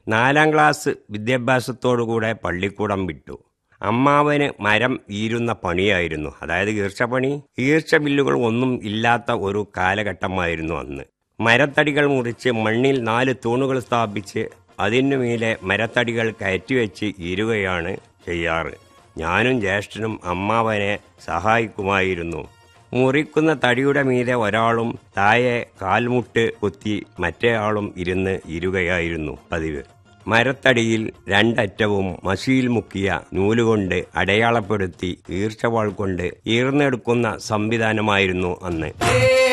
നാലാം ക്ലാസ് വിദ്യാഭ്യാസത്തോടുകൂടെ പള്ളിക്കൂടം വിട്ടു അമ്മാവന് മരം ഈരുന്ന പണിയായിരുന്നു അതായത് ഈർച്ചപ്പണി ഈർച്ച ബില്ലുകൾ ഒന്നും ഇല്ലാത്ത ഒരു കാലഘട്ടമായിരുന്നു അന്ന് മരത്തടികൾ മുറിച്ച് മണ്ണിൽ നാല് തൂണുകൾ സ്ഥാപിച്ച് അതിനു മീതെ മരത്തടികൾ കയറ്റിവെച്ച് ഇരുകയാണ് ചെയ്യാറ് ഞാനും ജ്യേഷ്ഠനും അമ്മാവനെ സഹായിക്കുമായിരുന്നു മുറിക്കുന്ന തടിയുടെ മീതെ ഒരാളും താഴെ കാൽമുട്ട് കുത്തി മറ്റേയാളും ഇരുന്ന് ഇരുകയായിരുന്നു പതിവ് മരത്തടിയിൽ രണ്ടറ്റവും മഷിയിൽ മുക്കിയ നൂലുകൊണ്ട് അടയാളപ്പെടുത്തി ഈർച്ചവാൾ കൊണ്ട് ഈർന്നെടുക്കുന്ന സംവിധാനമായിരുന്നു അന്ന്